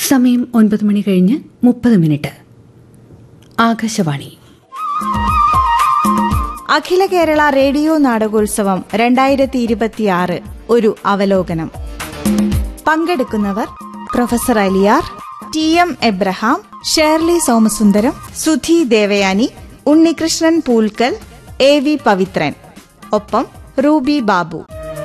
സമയം ഒൻപത് മണി കഴിഞ്ഞ് മുപ്പത് മിനിറ്റ് ആകാശവാണി അഖില കേരള റേഡിയോ നാടകോത്സവം രണ്ടായിരത്തി ഇരുപത്തിയാറ് ഒരു അവലോകനം പങ്കെടുക്കുന്നവർ professor Aliyar T M Abraham Shirley Somasundaram Sudhi Devayani Unnikrishnan Poolkkal A V Pavithran ഒപ്പം റൂബി ബാബു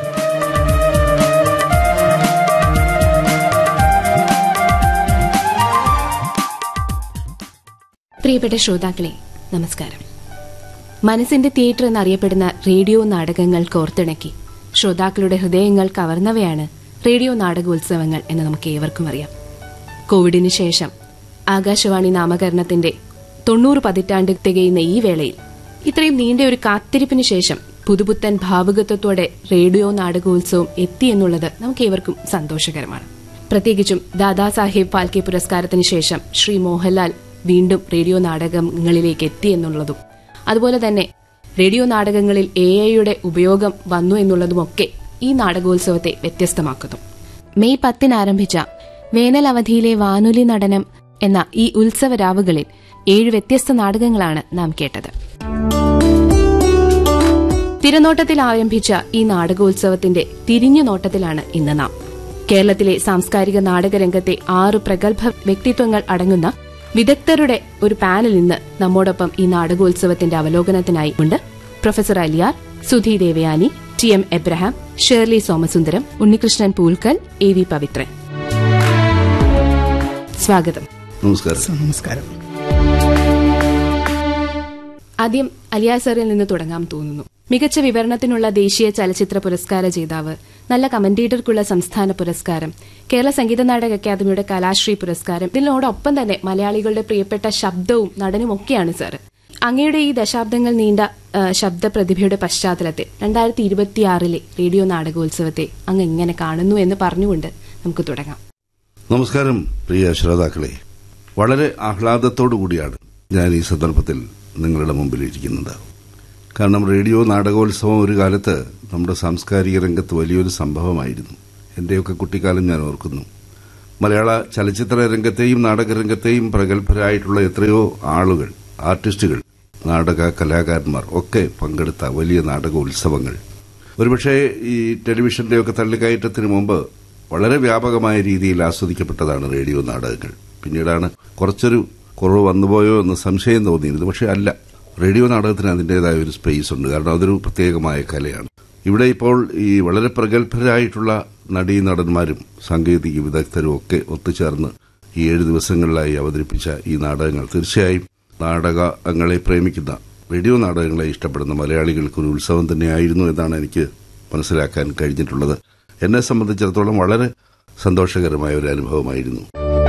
പ്രിയപ്പെട്ട ശ്രോതാക്കളെ നമസ്കാരം മനസ്സിന്റെ തിയേറ്റർ എന്നറിയപ്പെടുന്ന റേഡിയോ നാടകങ്ങൾ കോർത്തിണക്കി ശ്രോതാക്കളുടെ ഹൃദയങ്ങൾ കവർന്നവയാണ് റേഡിയോ നാടകോത്സവങ്ങൾ എന്ന് നമുക്ക് ഏവർക്കും അറിയാം കോവിഡിന് ശേഷം ആകാശവാണി നാമകരണത്തിന്റെ തൊണ്ണൂറ് പതിറ്റാണ്ട് തികയുന്ന ഈ വേളയിൽ ഇത്രയും നീണ്ട ഒരു കാത്തിരിപ്പിന് ശേഷം പുതുപുത്തൻ ഭാവുകത്വത്തോടെ റേഡിയോ നാടകോത്സവം എത്തി എന്നുള്ളത് നമുക്ക് ഏവർക്കും സന്തോഷകരമാണ് പ്രത്യേകിച്ചും ദാദാസാഹേബ് ഫാൽക്കെ പുരസ്കാരത്തിന് ശേഷം ശ്രീ മോഹൻലാൽ വീണ്ടും റേഡിയോ നാടകങ്ങളിലേക്ക് എത്തി എന്നുള്ളതും അതുപോലെ തന്നെ റേഡിയോ നാടകങ്ങളിൽ എ ഐയുടെ ഉപയോഗം വന്നു എന്നുള്ളതുമൊക്കെ ഈ നാടകോത്സവത്തെ വ്യത്യസ്തമാക്കുന്നു മെയ് പത്തിന് ആരംഭിച്ച വേനൽ അവധിയിലെ വാനൊലി നടനം എന്ന ഈ ഉത്സവ രാവുകളിൽ ഏഴ് വ്യത്യസ്ത നാടകങ്ങളാണ് നാം കേട്ടത് തിരനോട്ടത്തിൽ ആരംഭിച്ച ഈ നാടകോത്സവത്തിന്റെ തിരിഞ്ഞു നോട്ടത്തിലാണ് ഇന്ന് നാം കേരളത്തിലെ സാംസ്കാരിക നാടകരംഗത്തെ ആറ് പ്രഗത്ഭ വ്യക്തിത്വങ്ങൾ അടങ്ങുന്ന വിദഗ്ധരുടെ ഒരു പാനൽ ഇന്ന് നമ്മോടൊപ്പം ഈ നാടകോത്സവത്തിന്റെ അവലോകനത്തിനായി ഉണ്ട് professor Aliyar Sudhi Devayani T M Abraham Shirley Somasundaram Unnikrishnan Poolkkal A V Pavithran സ്വാഗതം നമസ്കാരം നമസ്കാരം ആദ്യം അലിയാ സാറിൽ നിന്ന് തുടങ്ങാൻ തോന്നുന്നു മികച്ച വിവരണത്തിനുള്ള ദേശീയ ചലച്ചിത്ര പുരസ്കാര ജേതാവ് നല്ല കമന്റേറ്റർക്കുള്ള സംസ്ഥാന പുരസ്കാരം കേരള സംഗീത നാടക അക്കാദമിയുടെ കലാശ്രീ പുരസ്കാരം ഇതിനോടൊപ്പം തന്നെ മലയാളികളുടെ പ്രിയപ്പെട്ട ശബ്ദവും നടനും ഒക്കെയാണ് സാർ അങ്ങയുടെ ഈ ദശാബ്ദങ്ങൾ നീണ്ട ആ, ശബ്ദ പ്രതിഭയുടെ പശ്ചാത്തലത്തിൽ രണ്ടായിരത്തി ഇരുപത്തിയാറിലെ റേഡിയോ നാടകോത്സവത്തെ അങ്ങ് എങ്ങനെ കാണുന്നു എന്ന് പറഞ്ഞുകൊണ്ട് നമുക്ക് തുടങ്ങാം നമസ്കാരം പ്രിയ ശ്രോതാക്കളെ വളരെ ആഹ്ലാദത്തോടു കൂടിയാണ് ഞാൻ ഈ സന്ദർഭത്തിൽ നിങ്ങളുടെ മുമ്പിൽ ഇരിക്കുന്നത് കാരണം റേഡിയോ നാടകോത്സവം ഒരു കാലത്ത് നമ്മുടെ സാംസ്കാരിക രംഗത്ത് വലിയൊരു സംഭവമായിരുന്നു എന്റെയൊക്കെ കുട്ടിക്കാലം ഞാൻ ഓർക്കുന്നു മലയാള ചലച്ചിത്ര രംഗത്തെയും നാടകരംഗത്തെയും പ്രഗത്ഭരായിട്ടുള്ള എത്രയോ ആളുകൾ ആർട്ടിസ്റ്റുകൾ നാടക കലാകാരന്മാർ ഒക്കെ പങ്കെടുത്ത വലിയ നാടകോത്സവങ്ങൾ ഒരുപക്ഷെ ഈ ടെലിവിഷന്റെയൊക്കെ തള്ളിക്കയറ്റത്തിന് മുമ്പ് വളരെ വ്യാപകമായ രീതിയിൽ ആസ്വദിക്കപ്പെട്ടതാണ് റേഡിയോ നാടകങ്ങൾ പിന്നീടാണ് കുറച്ചൊരു കുറവ് വന്നുപോയോ എന്ന് സംശയം തോന്നിയിരുന്നു പക്ഷെ അല്ല റേഡിയോ നാടകത്തിന് അതിന്റേതായ ഒരു സ്പേസ് ഉണ്ട് കാരണം അതൊരു പ്രത്യേകമായ കലയാണ് ഇവിടെ ഇപ്പോൾ ഈ വളരെ പ്രഗത്ഭരായിട്ടുള്ള നടീനടന്മാരും സാങ്കേതിക വിദഗ്ധരും ഒക്കെ ഒത്തുചേർന്ന് ഈ ഏഴ് ദിവസങ്ങളിലായി അവതരിപ്പിച്ച ഈ നാടകങ്ങൾ തീർച്ചയായും നാടകങ്ങളെ പ്രേമിക്കുന്ന റേഡിയോ നാടകങ്ങളെ ഇഷ്ടപ്പെടുന്ന മലയാളികൾക്ക് ഒരു ഉത്സവം തന്നെയായിരുന്നു എന്നാണ് എനിക്ക് മനസ്സിലാക്കാൻ കഴിഞ്ഞിട്ടുള്ളത് എന്നെ സംബന്ധിച്ചിടത്തോളം വളരെ സന്തോഷകരമായ ഒരു അനുഭവമായിരുന്നു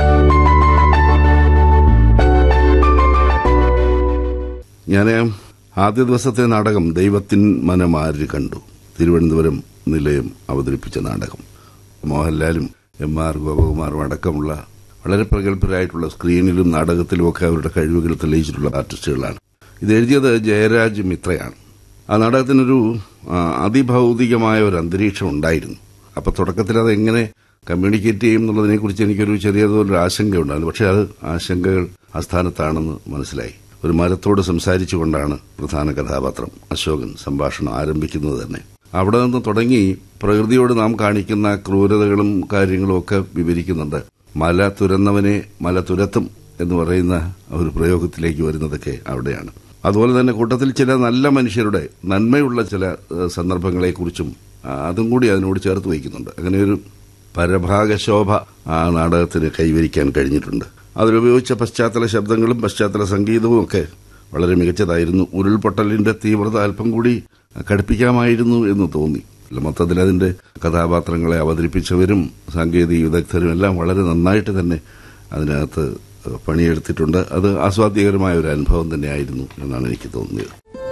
ഞാൻ ആദ്യ ദിവസത്തെ നാടകം ദൈവത്തിൻ മനമാര് കണ്ടു തിരുവനന്തപുരം നിലയം അവതരിപ്പിച്ച നാടകം മോഹൻലാലും എം ആർ ഗോപകുമാറും അടക്കമുള്ള വളരെ പ്രഗത്ഭരായിട്ടുള്ള സ്ക്രീനിലും നാടകത്തിലും ഒക്കെ അവരുടെ കഴിവുകൾ തെളിയിച്ചിട്ടുള്ള ആർട്ടിസ്റ്റുകളാണ് ഇത് എഴുതിയത് ജയരാജ് മിത്രയാണ് ആ നാടകത്തിനൊരു ആ, അതിഭൗതികമായ ഒരു അന്തരീക്ഷം ഉണ്ടായിരുന്നു അപ്പൊ തുടക്കത്തിൽ അത് എങ്ങനെ കമ്മ്യൂണിക്കേറ്റ് ചെയ്യും എന്നുള്ളതിനെ കുറിച്ച് എനിക്കൊരു ചെറിയതൊരു ആശങ്കയുണ്ടായിരുന്നു പക്ഷെ അത് ആശങ്കകൾ ആസ്ഥാനത്താണെന്ന് മനസ്സിലായി ഒരു മരത്തോട് സംസാരിച്ചുകൊണ്ടാണ് പ്രധാന കഥാപാത്രം അശോകൻ സംഭാഷണം ആരംഭിക്കുന്നത് തന്നെ അവിടെ നിന്ന് തുടങ്ങി പ്രകൃതിയോട് നാം കാണിക്കുന്ന ക്രൂരതകളും കാര്യങ്ങളും ഒക്കെ വിവരിക്കുന്നുണ്ട് മല തുരന്നവനെ മല തുരത്തും എന്ന് പറയുന്ന ഒരു പ്രയോഗത്തിലേക്ക് വരുന്നതൊക്കെ അവിടെയാണ് അതുപോലെ തന്നെ കൂട്ടത്തിൽ ചില നല്ല മനുഷ്യരുടെ നന്മയുള്ള ചില ഏഹ്, സന്ദർഭങ്ങളെക്കുറിച്ചും ആ, അതും കൂടി അതിനോട് ചേർത്ത് വയ്ക്കുന്നുണ്ട് അങ്ങനെ ഒരു പരഭാഗശോഭ ആ നാടകത്തിന് കൈവരിക്കാൻ കഴിഞ്ഞിട്ടുണ്ട് അതിലുപയോഗിച്ച പശ്ചാത്തല ശബ്ദങ്ങളും പശ്ചാത്തല സംഗീതവും ഒക്കെ വളരെ മികച്ചതായിരുന്നു ഉരുൾപൊട്ടലിന്റെ തീവ്രത അല്പം കൂടി കടുപ്പിക്കാമായിരുന്നു എന്ന് തോന്നി അല്ല, മൊത്തത്തിൽ അതിന്റെ കഥാപാത്രങ്ങളെ അവതരിപ്പിച്ചവരും സാങ്കേതിക വിദഗ്ധരും എല്ലാം വളരെ നന്നായിട്ട് തന്നെ അതിനകത്ത് പണിയെടുത്തിട്ടുണ്ട് അത് ആസ്വാദ്യകരമായ ഒരു അനുഭവം തന്നെയായിരുന്നു എന്നാണ് എനിക്ക് തോന്നിയത്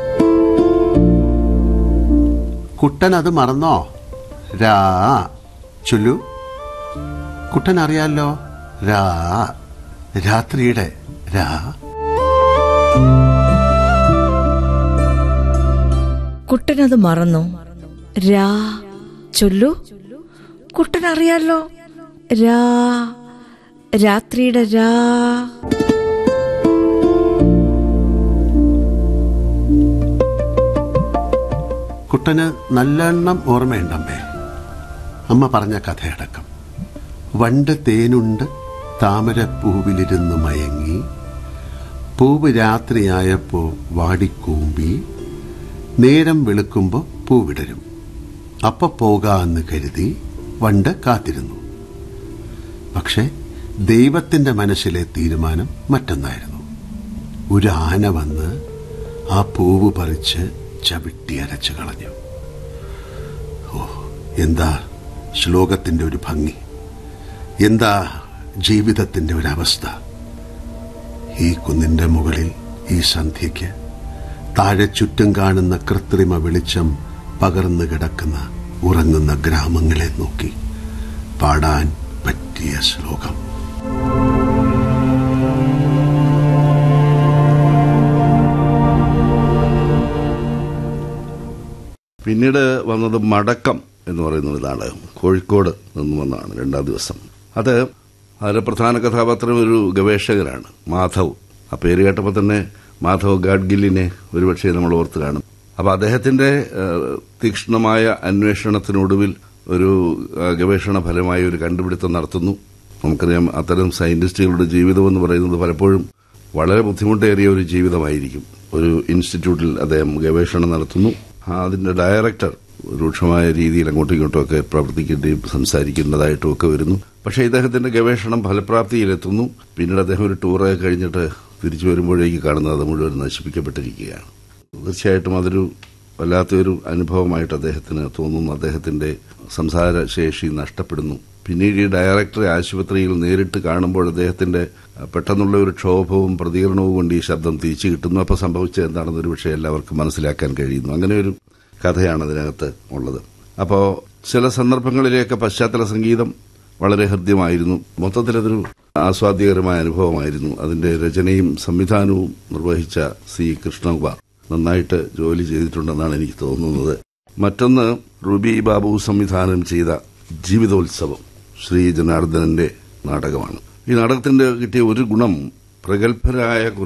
കുട്ടൻ അത് മറന്നോ രാ ചൊല്ലു കുട്ടൻ അറിയാലോ രാ രാത്രിയുടെ രാ കുട്ടനത് മറന്നു രാ ചൊല്ലു കുട്ടനറിയാലോ രാ രാത്രിയുടെ രാ കുട്ടന് നല്ലെണ്ണം ഓർമ്മയുണ്ടമ്മേ അമ്മ പറഞ്ഞ കഥയടക്കം വണ്ട് തേനുണ്ട് താമരപ്പൂവിലിരുന്ന് മയങ്ങി പൂവ് രാത്രിയായപ്പോ വാടിക്കൂമ്പി നേരം വെളുക്കുമ്പോ പൂവിടരും അപ്പ പോകാന്ന് കരുതി വണ്ട് കാത്തിരുന്നു പക്ഷെ ദൈവത്തിന്റെ മനസ്സിലെ തീരുമാനം മറ്റൊന്നായിരുന്നു ഒരു ആന വന്ന് ആ പൂവ് പറിച്ച് ചവിട്ടി അരച്ചു കളഞ്ഞു ഓ എന്താ ശ്ലോകത്തിന്റെ ഒരു ഭംഗി എന്താ ജീവിതത്തിന്റെ ഒരവസ്ഥ ഈ കുന്നിന്റെ മുകളിൽ ഈ സന്ധ്യയ്ക്ക് താഴെ ചുറ്റും കാണുന്ന കൃത്രിമ വെളിച്ചം പകർന്നു കിടക്കുന്ന ഉറങ്ങുന്ന ഗ്രാമങ്ങളെ നോക്കി പാടാൻ പറ്റിയ ശ്ലോകം പിന്നീട് വന്നത് മടക്കം എന്ന് പറയുന്ന ഒരു നാടകം കോഴിക്കോട് നിന്ന് വന്നതാണ് രണ്ടാം ദിവസം അത് അതിലെ പ്രധാന കഥാപാത്രം ഒരു ഗവേഷകനാണ് മാധവ് ആ പേര് കേട്ടപ്പോൾ തന്നെ മാധവ് ഗാഡ്ഗില്ലിനെ ഒരുപക്ഷെ നമ്മൾ ഓർത്ത് കാണും അപ്പൊ അദ്ദേഹത്തിന്റെ ഏഹ്, തീക്ഷ്ണമായ അന്വേഷണത്തിനൊടുവിൽ ഒരു ആ, ഗവേഷണ ഫലമായി ഒരു കണ്ടുപിടുത്തം നടത്തുന്നു നമുക്കറിയാം അത്തരം സയന്റിസ്റ്റുകളുടെ ജീവിതം എന്ന് പറയുന്നത് പലപ്പോഴും വളരെ ബുദ്ധിമുട്ടേറിയ ഒരു ജീവിതമായിരിക്കും ഒരു ഇൻസ്റ്റിറ്റ്യൂട്ടിൽ അദ്ദേഹം ഗവേഷണം നടത്തുന്നു ആ, അതിന്റെ ഡയറക്ടർ രൂക്ഷമായ രീതിയിൽ അങ്ങോട്ടും ഇങ്ങോട്ടും ഒക്കെ പ്രവർത്തിക്കേണ്ടിയും സംസാരിക്കേണ്ടതായിട്ടും ഒക്കെ വരുന്നു പക്ഷേ ഇദ്ദേഹത്തിന്റെ ഗവേഷണം ഫലപ്രാപ്തിയിലെത്തുന്നു പിന്നീട് അദ്ദേഹം ഒരു ടൂറൊക്കെ കഴിഞ്ഞിട്ട് തിരിച്ചു വരുമ്പോഴേക്ക് കാണുന്നത് അത് മുഴുവൻ നശിപ്പിക്കപ്പെട്ടിരിക്കുകയാണ് തീർച്ചയായിട്ടും അതൊരു വല്ലാത്തൊരു അനുഭവമായിട്ട് അദ്ദേഹത്തിന് തോന്നുന്നു അദ്ദേഹത്തിന്റെ സംസാര ശേഷി നഷ്ടപ്പെടുന്നു പിന്നീട് ഈ ഡയറക്ടറെ ആശുപത്രിയിൽ നേരിട്ട് കാണുമ്പോൾ അദ്ദേഹത്തിന്റെ അഹ്, പെട്ടെന്നുള്ള ഒരു ക്ഷോഭവും പ്രതികരണവും കൊണ്ട് ഈ ശബ്ദം തിരിച്ചു കിട്ടുന്നു അപ്പോൾ സംഭവിച്ചത് എന്താണെന്ന് ഒരു പക്ഷേ എല്ലാവർക്കും മനസ്സിലാക്കാൻ കഴിയുന്നു അങ്ങനെ ഒരു കഥയാണ് അതിനകത്ത് ഉള്ളത് അപ്പോൾ ചില സന്ദർഭങ്ങളിലേക്ക് പശ്ചാത്തല സംഗീതം വളരെ ഹൃദ്യമായിരുന്നു മൊത്തത്തിലതൊരു ആസ്വാദ്യകരമായ അനുഭവമായിരുന്നു അതിന്റെ രചനയും സംവിധാനവും നിർവഹിച്ച സി കൃഷ്ണകുമാർ നന്നായിട്ട് ജോലി ചെയ്തിട്ടുണ്ടെന്നാണ് എനിക്ക് തോന്നുന്നത് മറ്റൊന്ന് റുബി ബാബു സംവിധാനം ചെയ്ത ജീവിതോത്സവം ശ്രീ ജനാർദ്ദനന്റെ നാടകമാണ് ഈ നാടകത്തിന്റെ കിട്ടിയ ഒരു ഗുണം പ്രഗത്ഭരായ